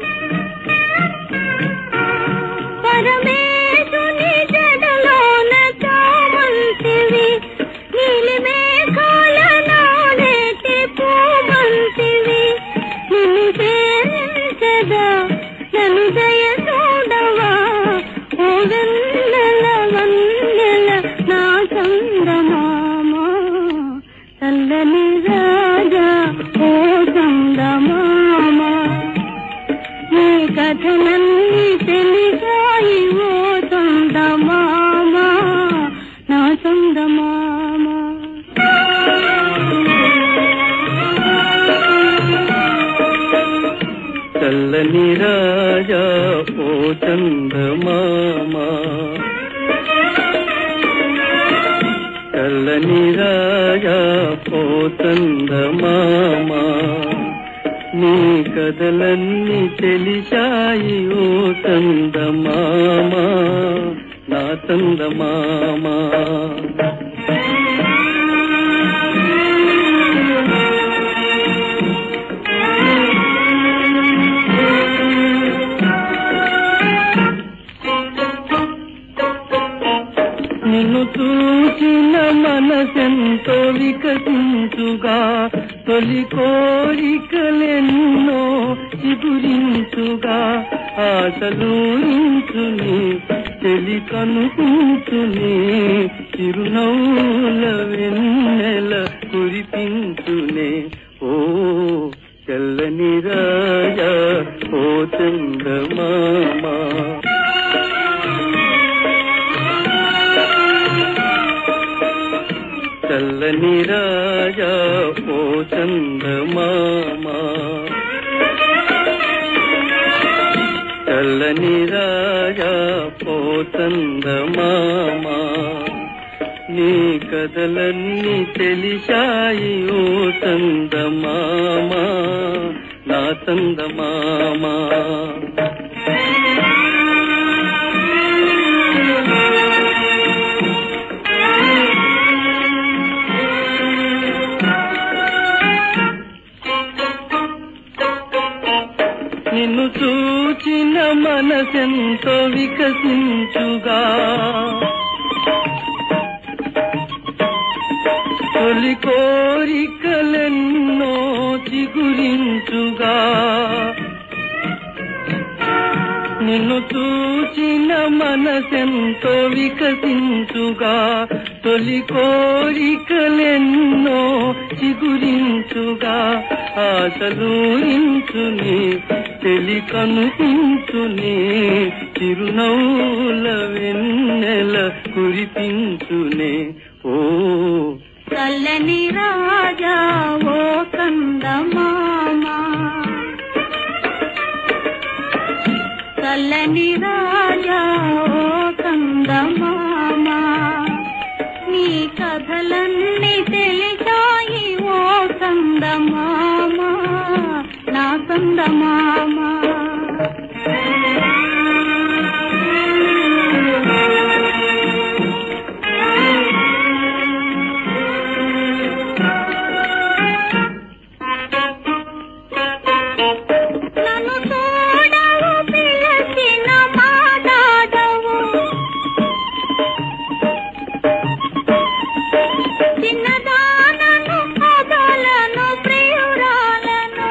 పరమేశుని జడలోన చామంతివి నీలి మేఘాల నాడేటి పూమంతివి నిన్ను చేరించదా నన్ను దయ చూడవా ఓ వెన్నెల వన్నెల నా చందమామ చల్లని రాజా ఓ చందమామ నీ కథలన్నీ తెలిసాయి ఓ చందమామ నా చందమామ చల్లని రాజా ఓ చందమామ చల్లని రాజా ఓ చందమామ నీ కథలన్నీ తెలిసాయి ఓ చందమామ నా చందమామ తొలి కోరికలెన్నో చిగురించుగా ఆశలూరించుని తెలి కనుకుంచుని చిరునవ్వుల వెన్నెల కురిపించునే ఓ చల్లని రాజా ఓ చందమామా చల్లని రాజా ఓ చందమామా చల్లని రాజా ఓ చందమామా నీ కథలన్నీ తెలిసాయి ఓ చందమామా నా చందమామా నిన్ను చూచిన మనసెంతో వికసించుగా తొలి కోరికలెన్నో చిగురించుగా నిన్ను చూచిన మనసెంతో వికసించుగా తొలి కోరికలెన్నో చిగురించుగా ఆశలూరించుని తెలి కనుపించుని చిరునవ్వుల వెన్నెల కురిపించునే ఓ చల్లని రాజా ఓ కందమామా చల్లని రాజా ఓ కందమామా నీ కథలన్నీ తెలిసాయి ఓ కందమామా నా కందమామా నన్ను చూడవు పిలచిన మాట్లాడవు చిన్నదానను కథలను ప్రియురాలను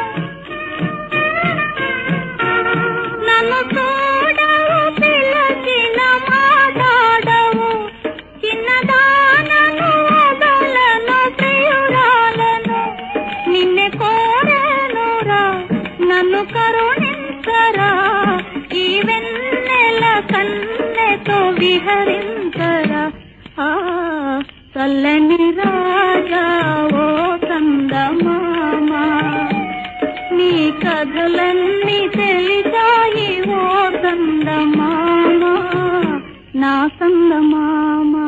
నన్ను చూడవు పిలచిన మాట్లాడవు చిన్నదానను కథలను ప్రియురాలను నిన్నే కోరనురా నన్ను కరుణించరా ఈ వెన్నెల కన్నెతో విహరించరా ఆ చల్లని రాజా ఓ కందమామా నీ కథలన్నీ తెలిసాయి ఓ కందమామా నా కందమామా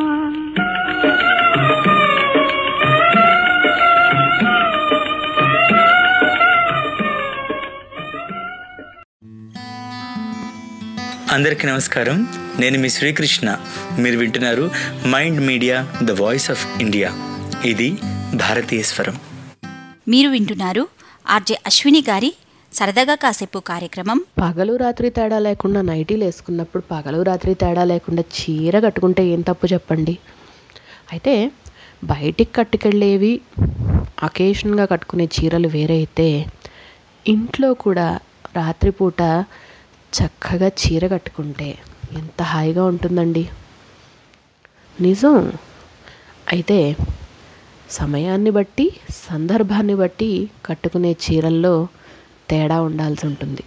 అందరికీ నమస్కారం నేను మీ శ్రీకృష్ణ మీరు వింటున్నారు Mind Media the voice of India ఇది భారతీయ స్వరం మీరు వింటున్నారు ఆర్జే అశ్విని గారి సరదాగా కాసేపు కార్యక్రమం పగలు రాత్రి తేడా లేకుండా నైటీలు వేసుకున్నప్పుడు పగలు రాత్రి తేడా లేకుండా చీర కట్టుకుంటే ఏం తప్పు చెప్పండి అయితే బయటికి కట్టుకెళ్ళేవి అకేషన్గా కట్టుకునే చీరలు వేరే అయితే ఇంట్లో కూడా రాత్రిపూట చక్కగా చీర కట్టుకుంటే ఎంత హాయిగా ఉంటుందండి నిజం అయితే సమయాన్ని బట్టి సందర్భాన్ని బట్టి కట్టుకునే చీరల్లో తేడా ఉండాల్సి ఉంటుంది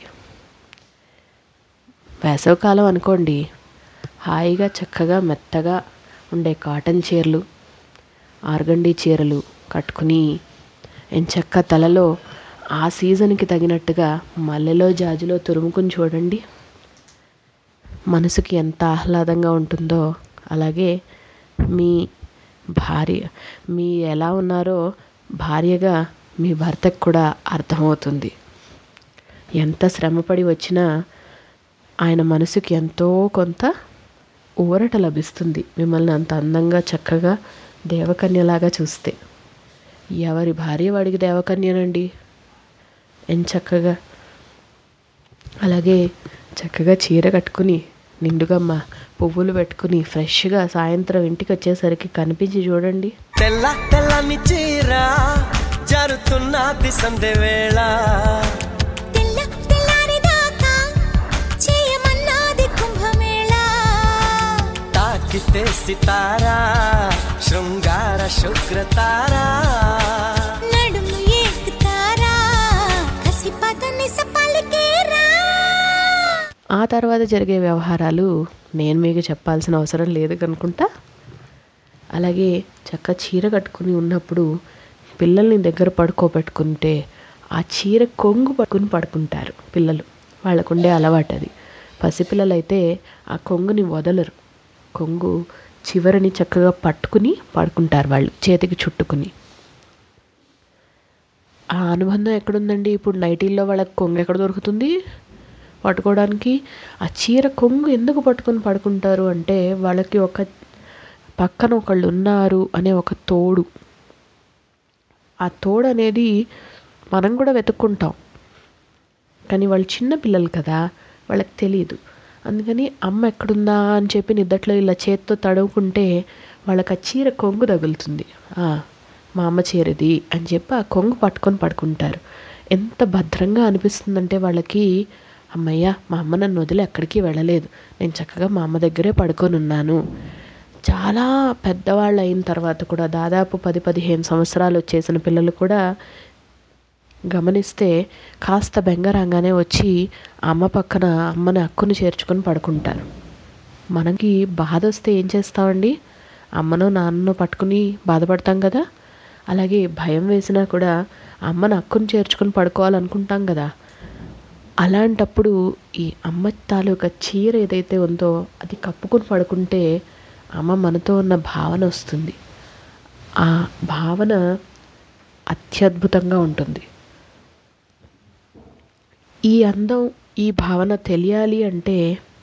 వేసవికాలం అనుకోండి హాయిగా చక్కగా మెత్తగా ఉండే కాటన్ చీరలు ఆర్గండి చీరలు కట్టుకుని ఎంచక్క తలలో ఆ సీజన్కి తగినట్టుగా మల్లెలో జాజులో తురుముకుని చూడండి మనసుకి ఎంత ఆహ్లాదంగా ఉంటుందో అలాగే మీ భార్య మీ ఎలా ఉన్నారో భార్యగా మీ భర్తకు కూడా అర్థమవుతుంది ఎంత శ్రమపడి వచ్చినా ఆయన మనసుకి ఎంతో కొంత ఊరట లభిస్తుంది మిమ్మల్ని అంత అందంగా చక్కగా దేవకన్యలాగా చూస్తే ఎవరి భార్య వాడికి దేవకన్యనండి చక్కగా అలాగే చక్కగా చీర కట్టుకుని నిండుగా మా పువ్వులు పెట్టుకుని ఫ్రెష్గా సాయంత్రం ఇంటికి వచ్చేసరికి కనిపించి చూడండి తెల్ల తెల్లని చీర జరుతున్నది సంధ్య వేళ తెల్లారిదాకా చేయమన్నాది కుంభమేళ తాకితే సితారా శృంగార శుక్రతారా నడుము ఎక్కుతారా కసి పదని సపాలికేరా ఆ తర్వాత జరిగే వ్యవహారాలు నేను మీకు చెప్పాల్సిన అవసరం లేదు కనుకుంటా అలాగే చక్క చీర కట్టుకుని ఉన్నప్పుడు పిల్లల్ని దగ్గర పడుకోబెట్టుకుంటే ఆ చీర కొంగు పట్టుకుని పడుకుంటారు పిల్లలు వాళ్ళకుండే అలవాటు అది పసిపిల్లలైతే ఆ కొంగుని వదలరు కొంగు చివరిని చక్కగా పట్టుకుని పడుకుంటారు వాళ్ళు చేతికి చుట్టుకుని ఆ అనుబంధం ఎక్కడుందండి ఇప్పుడు నైటీల్లో వాళ్ళకి కొంగు ఎక్కడ దొరుకుతుంది పట్టుకోవడానికి ఆ చీర కొంగు ఎందుకు పట్టుకొని పడుకుంటారు అంటే వాళ్ళకి ఒక పక్కన ఒకళ్ళు ఉన్నారు అనే ఒక తోడు ఆ తోడు అనేది మనం కూడా వెతుక్కుంటాం కానీ వాళ్ళు చిన్న పిల్లలు కదా వాళ్ళకి తెలియదు అందుకని అమ్మ ఎక్కడుందా అని చెప్పి నిద్దట్లో ఇలా చేత్తో తడువుకుంటే వాళ్ళకి ఆ చీర కొంగు తగులుతుంది "ఆ, మా అమ్మ చీరది అని చెప్పి ఆ కొంగు పట్టుకొని పడుకుంటారు ఎంత భద్రంగా అనిపిస్తుందంటే వాళ్ళకి అమ్మయ్య మా అమ్మ నన్ను వదిలి ఎక్కడికి వెళ్ళలేదు నేను చక్కగా మా అమ్మ దగ్గరే పడుకొని ఉన్నాను చాలా పెద్దవాళ్ళు అయిన తర్వాత కూడా దాదాపు పది పదిహేను సంవత్సరాలు వచ్చేసిన పిల్లలు కూడా గమనిస్తే కాస్త బెంగ రాగానే వచ్చి అమ్మ పక్కన అమ్మని అక్కుని చేర్చుకొని పడుకుంటారు మనకి బాధ వస్తే ఏం చేస్తామండి అమ్మనో నాన్ననో పట్టుకుని బాధపడతాం కదా అలాగే భయం వేసినా కూడా అమ్మను అక్కుని చేర్చుకొని పడుకోవాలనుకుంటాం కదా అలాంటప్పుడు ఈ అమ్మ తాలూకా చీర ఏదైతే ఉందో అది కప్పుకొని పడుకుంటే అమ్మ మనతో ఉన్న భావన వస్తుంది ఆ భావన అత్యద్భుతంగా ఉంటుంది ఈ అందం ఈ భావన తెలియాలి అంటే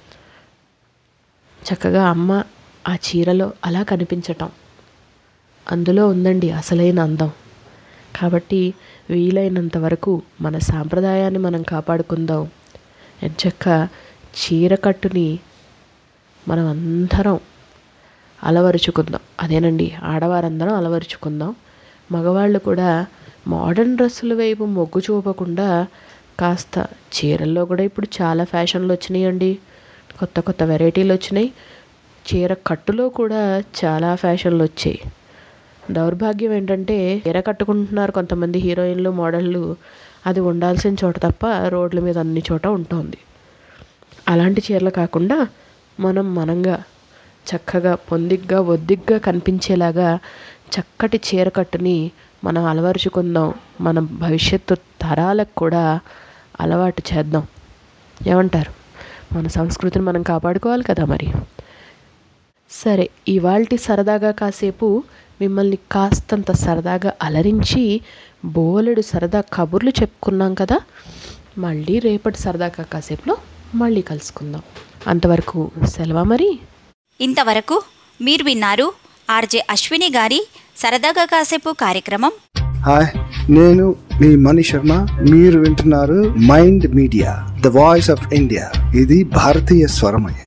చక్కగా అమ్మ ఆ చీరలో అలా కనిపించటం అందులో ఉందండి అసలైన అందం కాబట్టి వీలైనంత వరకు మన సాంప్రదాయాన్ని మనం కాపాడుకుందాం ఎంచక్క చీర కట్టుని మనం అందరం అలవరుచుకుందాం అదేనండి ఆడవారందరం అలవరుచుకుందాం మగవాళ్ళు కూడా మోడర్న్ డ్రెస్సుల వైపు మొగ్గు చూపకుండా కాస్త చీరల్లో కూడా ఇప్పుడు చాలా ఫ్యాషన్లు వచ్చినాయండి కొత్త కొత్త వెరైటీలు వచ్చినాయి చీర కట్టులో కూడా చాలా ఫ్యాషన్లు వచ్చాయి దౌర్భాగ్యం ఏంటంటే చీర కట్టుకుంటున్నారు కొంతమంది హీరోయిన్లు మోడళ్ళు అది ఉండాల్సిన చోట తప్ప రోడ్ల మీద అన్ని చోట ఉంటుంది అలాంటి చీరలు కాకుండా మనం మనంగా చక్కగా పొందిగ్గా ఒద్దిగ్గా కనిపించేలాగా చక్కటి చీర కట్టుని మనం అలవరుచుకుందాం మన భవిష్యత్తు తరాలకు కూడా అలవాటు చేద్దాం ఏమంటారు మన సంస్కృతిని మనం కాపాడుకోవాలి కదా మరి సరే ఇవాల్టి సరదాగా కాసేపు మిమ్మల్ని కాస్తంత సరదాగా అలరించి బోలెడు సరదా కబుర్లు చెప్పుకున్నాం కదా మళ్ళీ రేపటి సరదాగా కాసేపులో మళ్ళీ కలుసుకుందాం అంతవరకు సెలవా మరి ఇంతవరకు మీరు విన్నారు ఆర్జే అశ్విని గారి సరదాగా కాసేపు కార్యక్రమం హాయ్ నేను మీ మణి శర్మ మీరు వింటున్నారు Mind Media the voice of India ఇది భారతీయ స్వరమయ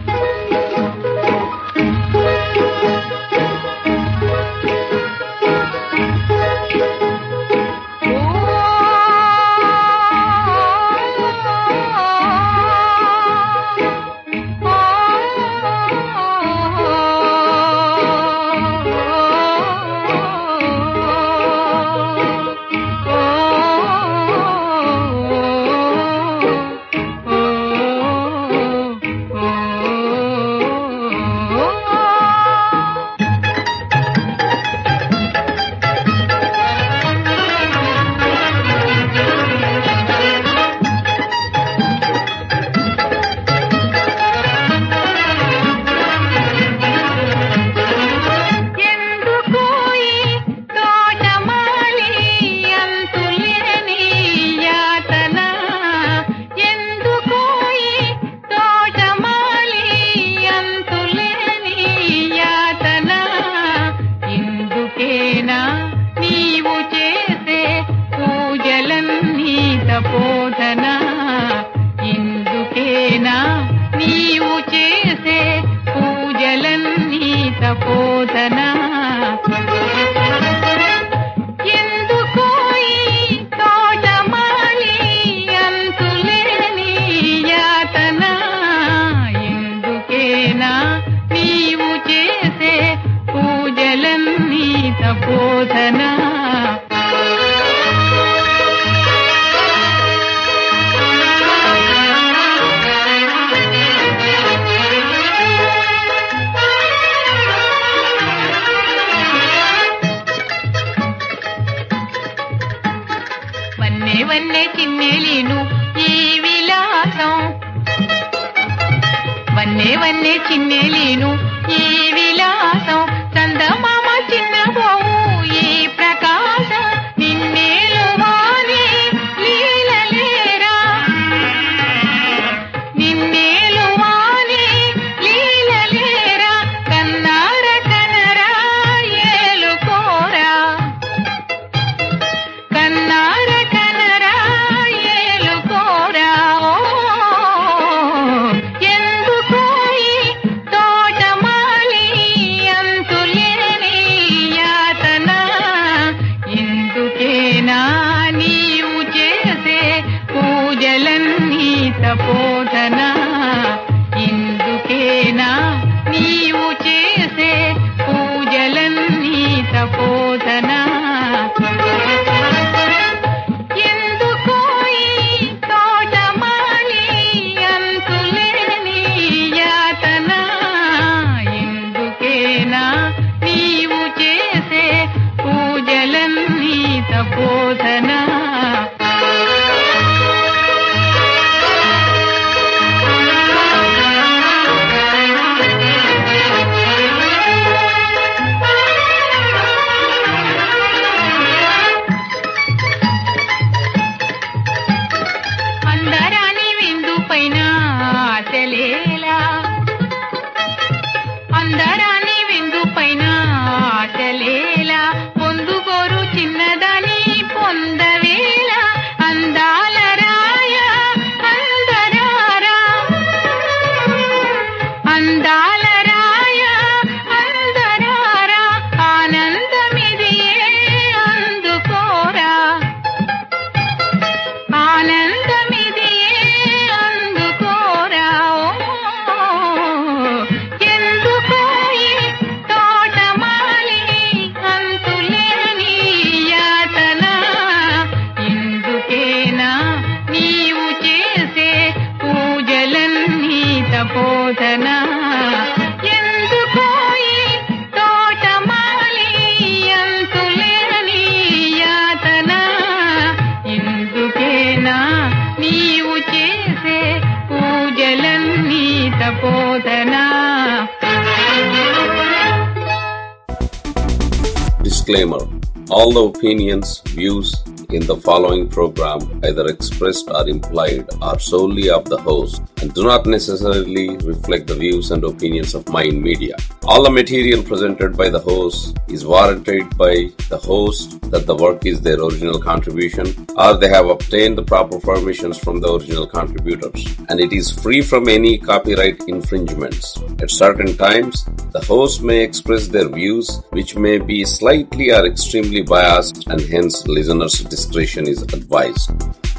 ఎందుకు ఈ తోటమాలి అంతులేని యాతన ఎందుకు ఈ తోటమాలి అంతులేని యాతన ఇందుకేనా నీవు చేసే పూజలన్నీ తపోధన ఇందుకేనా నీవు చేసే పూజలన్నీ తపోధన ఎందుకు వన్నే వన్నే చిన్నెలీను ఈ విలాసం వన్నే వన్నే చిన్నెలీను ఈ విలాసం చందమామ చిన్నబోవు ఈ ప్రకాశం నిన్నేలు వాని లీలలేరా నిన్నేలు వాని లీలలేరా కన్నార కనరా ఏలుకోరా కన్నార కనరా ఏలుకోరా ఓ, ఎందుకోయి తోటమాలి అంతులేని యాతన ఎందుకేనా నీవు చేసే పూజలన్నీ తపోధన ఇందుకేనా నీవు చేసే పూజలన్నీ తపోధన ఎందుకోయి తోటమాలి అంతులేని యాతన ఎందుకేనా నీవు చేసే పూజలన్నీ తపోధన అందరాని విందు పైన ఆశలేలా అందరాని విందు పైన ఆశలేలా పొందుగోరు చిన్నదాని పొందవేళ అందాల రాయ అందరారా అందాల రాయ అందరారా ఆనందమిదియే అందుకోరా ఆనందమిదియే అందుకోరా ఓ, ఎందుకోయి తోటమాలి అంతులేని యాతన ఎందుకేనా నీవు చేసే పూజలన్నీ తపోధన ఎందుకోయి తోటమాలి అంతులేని యాతన ఎందుకేనా నీవు చేసే పూజలన్నీ తపోధనా Disclaimer All the opinions, views in the following program, either expressed or implied, are solely of the host and do not necessarily reflect the views and opinions of Mind Media. All the material presented by the host is warranted by the host that the work is their original contribution or they have obtained the proper permissions from the original contributors and it is free from any copyright infringements. At certain times, the host may express their views which may be slightly or extremely biased and hence listeners' discretion is advised.